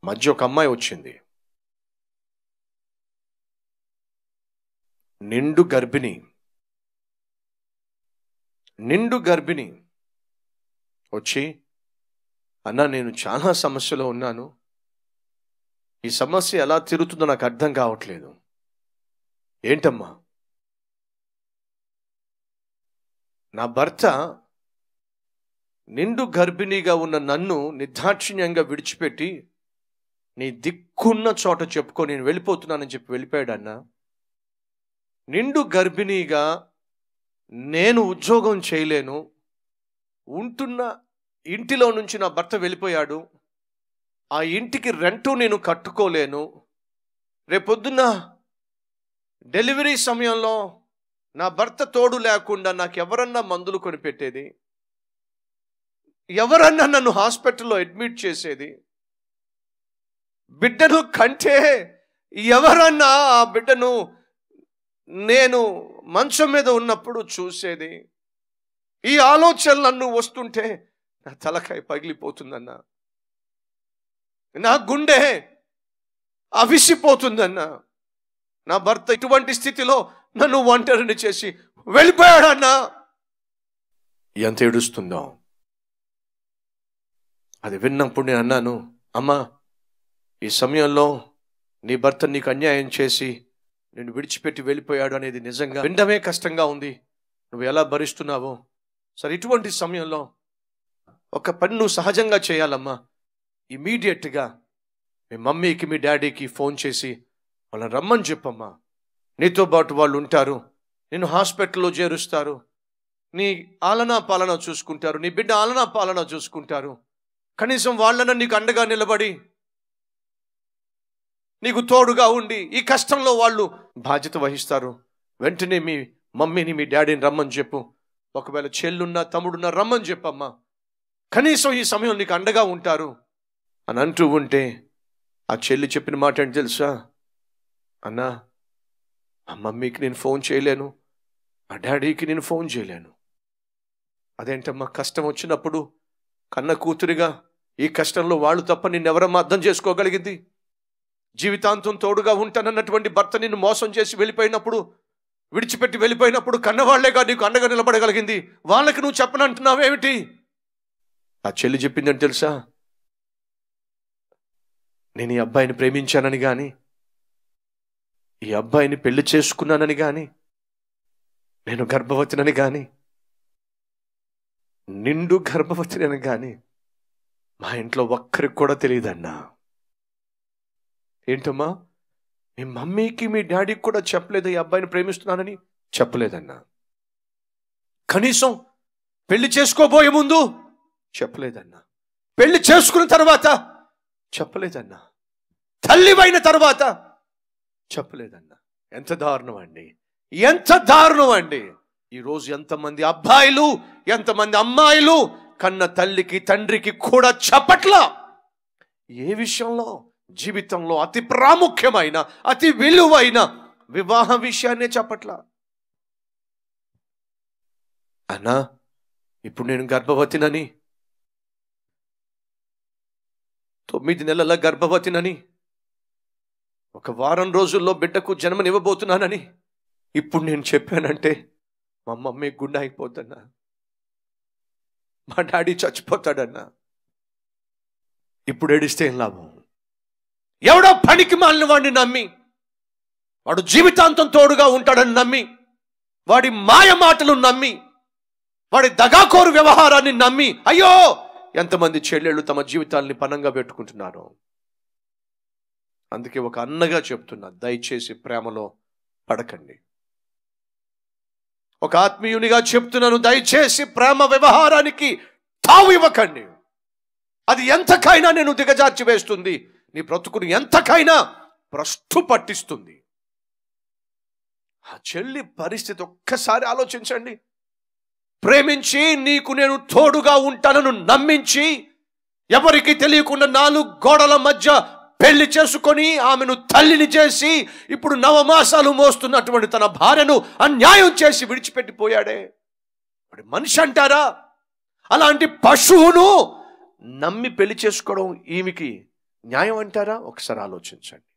మధ్య ఒక అమ్మాయి వచ్చింది నిండు గర్భిణి నిండు గర్భిణి వచ్చి అన్నా నేను చాలా సమస్యలో ఉన్నాను ఈ సమస్య ఎలా తిరుగుతుందో నాకు అర్థం కావట్లేదు ఏంటమ్మా నా భర్త నిండు గర్భిణిగా ఉన్న నన్ను నిర్దాక్షిణ్యంగా విడిచిపెట్టి నీ దిక్కున్న చోట చెప్పుకో నేను వెళ్ళిపోతున్నానని చెప్పి వెళ్ళిపోయాడు అన్న నిండు గర్భిణిగా నేను ఉద్యోగం చేయలేను ఉంటున్న ఇంటిలో నుంచి నా భర్త వెళ్ళిపోయాడు ఆ ఇంటికి రెంటు నేను కట్టుకోలేను రేపొద్దున్న డెలివరీ సమయంలో నా భర్త తోడు లేకుండా నాకు ఎవరన్నా మందులు కొనిపెట్టేది ఎవరన్నా నన్ను హాస్పిటల్లో అడ్మిట్ చేసేది బిడ్డను కంటే ఎవరన్నా ఆ బిడ్డను నేను మంచం మీద ఉన్నప్పుడు చూసేది ఈ ఆలోచన నన్ను వస్తుంటే నా తలకాయ పగిలిపోతుందన్నా నా గుండె అవిసిపోతుందన్నా నా భర్త ఇటువంటి స్థితిలో నన్ను ఒంటరిని చేసి వెళ్ళిపోయాడన్నా ఎంత ఏడుస్తుందో అది విన్నప్పుడు నేను అన్నాను అమ్మా ఈ సమయంలో నీ భర్త నీకు అన్యాయం చేసి నేను విడిచిపెట్టి వెళ్ళిపోయాడు అనేది నిజంగా వినడమే కష్టంగా ఉంది నువ్వు ఎలా భరిస్తున్నావో సరే ఇటువంటి సమయంలో ఒక పని నువ్వు సహజంగా చేయాలమ్మా ఇమీడియట్గా మీ మమ్మీకి మీ డాడీకి ఫోన్ చేసి వాళ్ళని రమ్మని చెప్పమ్మా నీతో పాటు వాళ్ళు ఉంటారు నేను హాస్పిటల్లో చేరుస్తారు నీ ఆలనా పాలన చూసుకుంటారు నీ బిడ్డ ఆలనా పాలన చూసుకుంటారు కనీసం వాళ్ళన నీకు అండగా నిలబడి నీకు తోడుగా ఉండి ఈ కష్టంలో వాళ్ళు బాధ్యత వహిస్తారు వెంటనే మీ మమ్మీని మీ డాడీని రమ్మని చెప్పు ఒకవేళ చెల్లున్నా తమ్ముడున్నా రమ్మని చెప్పమ్మా కనీసం ఈ సమయం నీకు అండగా ఉంటారు అని అంటూ ఉంటే ఆ చెల్లి చెప్పిన మాట ఏంటి తెలుసా అన్నా మా మమ్మీకి నేను ఫోన్ చేయలేను మా డాడీకి నేను ఫోన్ చేయలేను అదేంటమ్మా కష్టం వచ్చినప్పుడు కన్న కూతురిగా ఈ కష్టంలో వాళ్ళు తప్ప నిన్నెవరమ్మా అర్థం చేసుకోగలిగింది జీవితాంతం తోడుగా ఉంటానన్నటువంటి భర్త నిన్ను మోసం చేసి వెళ్ళిపోయినప్పుడు విడిచిపెట్టి వెళ్ళిపోయినప్పుడు కన్నవాళ్లేగా నీకు అండగా నిలబడగలిగింది వాళ్ళకి నువ్వు చెప్పనంటున్నావేమిటి ఆ చెల్లి చెప్పిందని తెలుసా నేను ఈ అబ్బాయిని ప్రేమించానని కానీ ఈ అబ్బాయిని పెళ్లి చేసుకున్నానని కానీ నేను గర్భవతినని కానీ నిండు గర్భవతినని కానీ మా ఇంట్లో ఒక్కరికి కూడా తెలియదన్నా ఏంటమ్మా మీ మమ్మీకి మీ డాడీకి కూడా చెప్పలేదు ఈ అబ్బాయిని ప్రేమిస్తున్నానని చెప్పలేదన్నా కనీసం పెళ్లి చేసుకోబోయే ముందు చెప్పలేదన్నా పెళ్లి చేసుకున్న తర్వాత చెప్పలేదన్నా తల్లివైన తర్వాత చెప్పలేదన్నా ఎంత దారుణం అండి ఎంత దారుణం అండి ఈరోజు ఎంతమంది అబ్బాయిలు ఎంతమంది అమ్మాయిలు కన్న తల్లికి తండ్రికి కూడా చెప్పట్లా ఏ విషయంలో జీవితంలో అతి ప్రాముఖ్యమైన అతి విలువైన వివాహ విషయాన్నే చెప్పట్లా అన్నా ఇప్పుడు నేను గర్భవతినని తొమ్మిది నెలల గర్భవతినని ఒక వారం రోజుల్లో బిడ్డకు జన్మనివ్వబోతున్నానని ఇప్పుడు నేను చెప్పానంటే మా మమ్మీ గుండె అయిపోతున్నా మా డాడీ చచ్చిపోతాడన్నా ఇప్పుడు ఏడిస్తే ఏం లాభం ఎవడో పనికి మాలిన వాడిని నమ్మి వాడు జీవితాంతం తోడుగా ఉంటాడని నమ్మి వాడి మాయ మాటలు నమ్మి వాడి దగాకోరు వ్యవహారాన్ని నమ్మి అయ్యో ఎంతమంది చెల్లెళ్ళు తమ జీవితాల్ని పనంగా పెట్టుకుంటున్నారు అందుకే ఒక అన్నగా చెప్తున్నా దయచేసి ప్రేమలో పడకండి ఒక ఆత్మీయునిగా చెప్తున్నాను దయచేసి ప్రేమ వ్యవహారానికి తావు ఇవ్వకండి అది ఎంతకైనా నేను దిగజార్చి వేస్తుంది నీ బ్రతుకుని ఎంతకైనా భ్రష్టు పట్టిస్తుంది ఆ చెల్లి పరిస్థితి ఒక్కసారి ఆలోచించండి ప్రేమించి నీకు నేను తోడుగా ఉంటానను నమ్మించి ఎవరికి తెలియకుండా నాలుగు గోడల మధ్య పెళ్లి చేసుకొని ఆమెను తల్లిని చేసి ఇప్పుడు నవమాసాలు మోస్తున్నటువంటి తన భార్యను అన్యాయం చేసి విడిచిపెట్టిపోయాడే వాడి మనిషి అంటారా అలాంటి పశువును నమ్మి పెళ్లి చేసుకోవడం ఈమెకి న్యాయం అంటారా ఒకసారి ఆలోచించండి